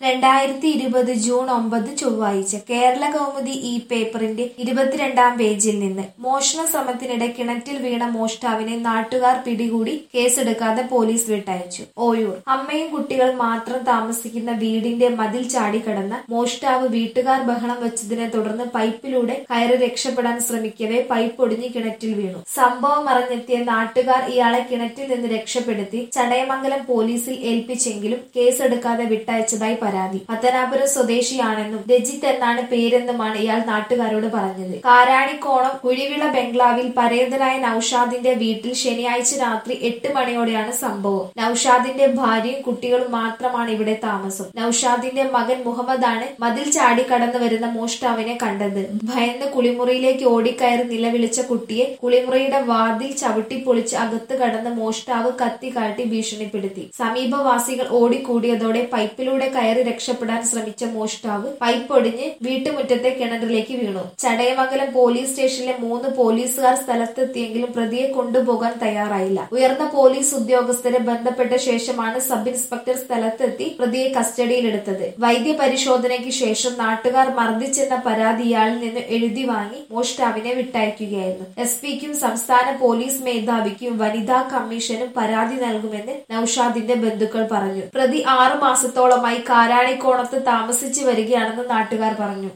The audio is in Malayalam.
രണ്ടായിരത്തി ഇരുപത് ജൂൺ ഒമ്പത് ചൊവ്വാഴ്ച കേരള കൗമുദി ഈ പേപ്പറിന്റെ ഇരുപത്തിരണ്ടാം പേജിൽ നിന്ന് മോഷണ ശ്രമത്തിനിടെ കിണറ്റിൽ വീണ മോഷ്ടാവിനെ നാട്ടുകാർ പിടികൂടി കേസെടുക്കാതെ പോലീസ് വിട്ടയച്ചു ഓയൂർ അമ്മയും കുട്ടികളും മാത്രം താമസിക്കുന്ന വീടിന്റെ മതിൽ ചാടിക്കടന്ന മോഷ്ടാവ് വീട്ടുകാർ ബഹളം വെച്ചതിനെ തുടർന്ന് പൈപ്പിലൂടെ കയറി രക്ഷപ്പെടാൻ ശ്രമിക്കവേ പൈപ്പ് ഒടിഞ്ഞ് കിണറ്റിൽ വീണു സംഭവം അറിഞ്ഞെത്തിയ നാട്ടുകാർ ഇയാളെ കിണറ്റിൽ നിന്ന് രക്ഷപ്പെടുത്തി ചടയമംഗലം പോലീസിൽ ഏൽപ്പിച്ചെങ്കിലും കേസെടുക്കാതെ വിട്ടയച്ചതായി പരാതി പത്തനാപുരം സ്വദേശിയാണെന്നും രജിത്ത് എന്നാണ് പേരെന്നുമാണ് ഇയാൾ നാട്ടുകാരോട് പറഞ്ഞത് കാരാണിക്കോണം കുഴിവിള ബംഗ്ലാവിൽ പരേതനായ നൌഷാദിന്റെ വീട്ടിൽ ശനിയാഴ്ച രാത്രി എട്ട് മണിയോടെയാണ് സംഭവം നൌഷാദിന്റെ ഭാര്യയും കുട്ടികളും മാത്രമാണ് ഇവിടെ താമസം നൌഷാദിന്റെ മകൻ മുഹമ്മദാണ് മതിൽ ചാടി കടന്നു വരുന്ന മോഷ്ടാവിനെ കണ്ടത് ഭയന്ന് കുളിമുറിയിലേക്ക് ഓടിക്കയറി നിലവിളിച്ച കുട്ടിയെ കുളിമുറിയുടെ വാതിൽ ചവിട്ടിപ്പൊളിച്ച് അകത്ത് കടന്ന് മോഷ്ടാവ് കത്തി കാട്ടി ഭീഷണിപ്പെടുത്തി സമീപവാസികൾ ഓടിക്കൂടിയതോടെ പൈപ്പിലൂടെ കയറി രക്ഷപ്പെടാൻ ശ്രമിച്ച മോഷ്ടാവ് പൈപ്പ് ഒടിഞ്ഞ് വീട്ടുമുറ്റത്തെ കിണറിലേക്ക് വീണു ചടയമംഗലം പോലീസ് സ്റ്റേഷനിലെ മൂന്ന് പോലീസുകാർ സ്ഥലത്തെത്തിയെങ്കിലും പ്രതിയെ കൊണ്ടുപോകാൻ തയ്യാറായില്ല ഉയർന്ന പോലീസ് ഉദ്യോഗസ്ഥരെ ബന്ധപ്പെട്ട ശേഷമാണ് സബ് ഇൻസ്പെക്ടർ സ്ഥലത്തെത്തി പ്രതിയെ കസ്റ്റഡിയിലെടുത്തത് വൈദ്യപരിശോധനയ്ക്ക് ശേഷം നാട്ടുകാർ മർദ്ദിച്ചെന്ന പരാതി ഇയാളിൽ നിന്ന് എഴുതി വാങ്ങി മോഷ്ടാവിനെ വിട്ടയക്കുകയായിരുന്നു എസ് പിക്കും സംസ്ഥാന പോലീസ് മേധാവിക്കും വനിതാ കമ്മീഷനും പരാതി നൽകുമെന്ന് നൌഷാദിന്റെ ബന്ധുക്കൾ പറഞ്ഞു പ്രതി ആറു മാസത്തോളമായി കാരാണിക്കോണത്ത് താമസിച്ചു വരികയാണെന്ന് നാട്ടുകാർ പറഞ്ഞു